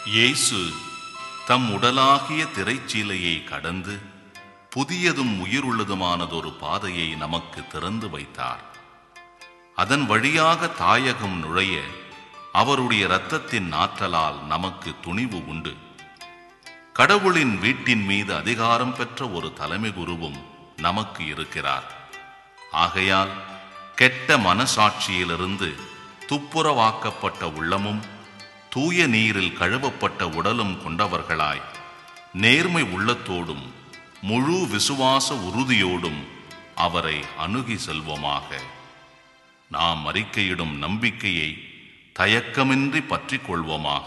இயேசு தம் உடலாகிய திரைச்சீலையை கடந்து புதியதும் உயிருள்ளதுமானதொரு பாதையை நமக்கு திறந்து வைத்தார் அதன் வழியாக தாயகம் நுழைய அவருடைய இரத்தத்தின் ஆற்றலால் நமக்கு துணிவு உண்டு கடவுளின் வீட்டின் மீது அதிகாரம் பெற்ற ஒரு தலைமை குருவும் நமக்கு இருக்கிறார் ஆகையால் கெட்ட மனசாட்சியிலிருந்து துப்புரவாக்கப்பட்ட உள்ளமும் தூய நீரில் கழுவப்பட்ட உடலும் கொண்டவர்களாய் நேர்மை உள்ளத்தோடும் முழு விசுவாச உறுதியோடும் அவரை அணுகி செல்வோமாக நாம் அறிக்கையிடும் நம்பிக்கையை தயக்கமின்றி பற்றிக் கொள்வோமாக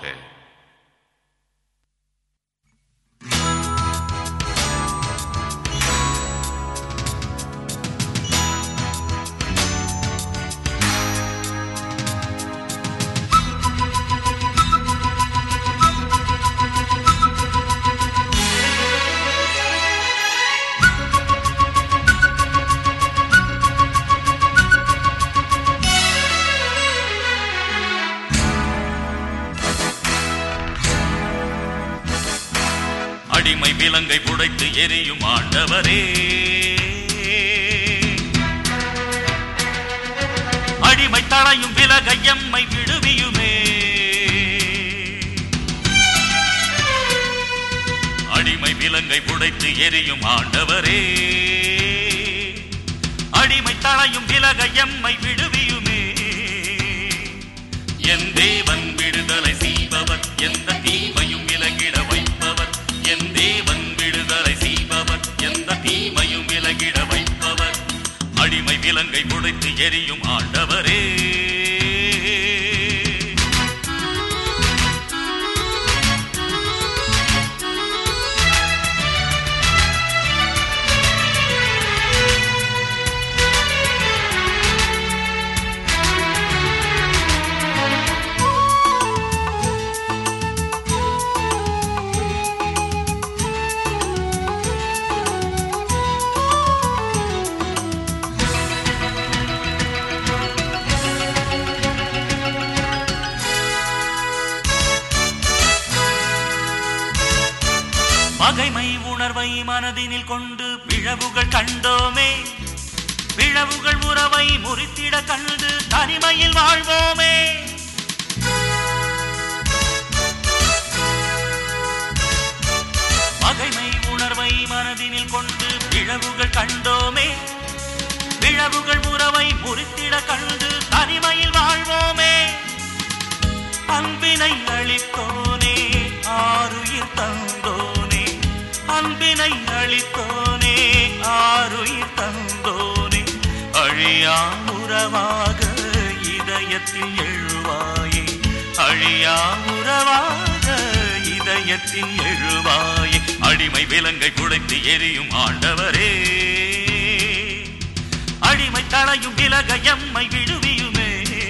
அடிமை விலங்கை புடைத்து எரியும் ஆண்டவரே அடிமை தளையும் விலக எம்மை விடுவியுமே அடிமை விலங்கை புடைத்து எரியும் ஆண்டவரே அடிமை தளையும் விலக எம்மை விடுவியுமே என் தேவன் விடுதலை செய்பவர் எந்த தீமையும் விலகிட வைப்பவர் என் தேவன் விடுதலை செய்பவர் எந்த தீமையும் விலகிட வைப்பவர் அடிமை விலங்கை புடைத்து எரியும் ஆண்டவரே பகைமை உணர்வை மனதினில் கொண்டு பிழவுகள் கண்டோமே பிழவுகள் உறவை முறித்திட கண்டு தனிமையில் வாழ்வோமே பகைமை உணர்வை மனதினில் கொண்டு பிழவுகள் கண்டோமே பிழவுகள் உறவை முறித்திட கண்டு தனிமையில் வாழ்வோமே அன்பினை அளித்தோனே ஆருயிர் தந்தோனே அன்பினை அளித்தோனே ஆருயிர் தந்தோனே அழியா உறவாக இதயத்தில் எழுவாயே அழியா உறவாக இதயத்தில் எழுவாயே அடிமை விலங்கை குடைத்து எரியும் ஆண்டவரே அடிமை தளையும் விலக எம்மை விடுவியுமே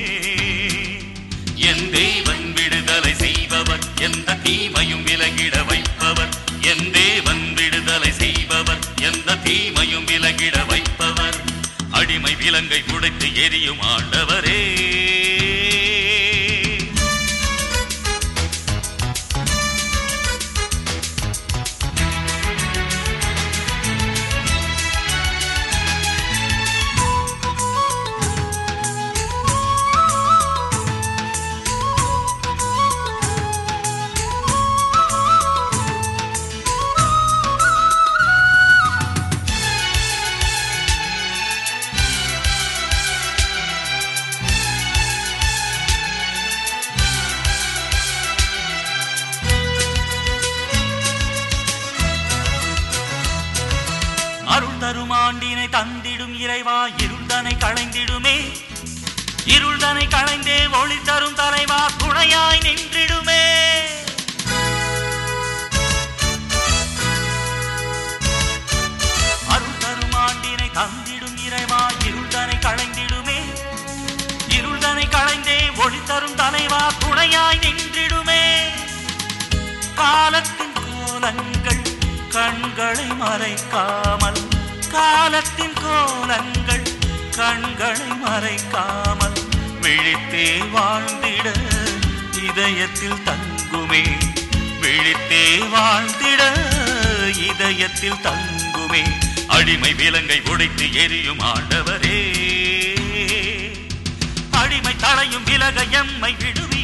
என் தேவன் விடுதலை செய்பவர் எந்த தீமையும் விலகிட வைப்பவர் என் தேவன் விடுதலை செய்பவர் எந்த தீமையும் விலகிட வைப்பவர் அடிமை விலங்கை குடைத்து எரியும் ஆண்டவரே அருள் தரும் ஆண்டினை தந்திடும் இறைவா இருள்தனை களைந்திடுமே இருள்தனை களைந்தே ஒளி தரும் தலைவா துணையாய் நின்றிடுமே அருள் தரும் ஆண்டினை தந்திடும் இறைவா இருள்தனை களைந்திடுமே இருள்தனை களைந்தே ஒளி தரும் தலைவா துணையாய் நின்றிடுமே காலத்தின் கோலங்கள் கண்களை மறைக்காமல் காலத்தின் கோலங்கள் கண்களை மறைக்காமல் விழித்தே வாழ்ந்திட இதயத்தில் தங்குமே தங்குமே விழித்தே வாழ்ந்திட இதயத்தில் தங்குமே அடிமை விலங்கை உடைத்து எரியும் ஆண்டவரே அடிமை தலையும் விலக எம்மை விடுவி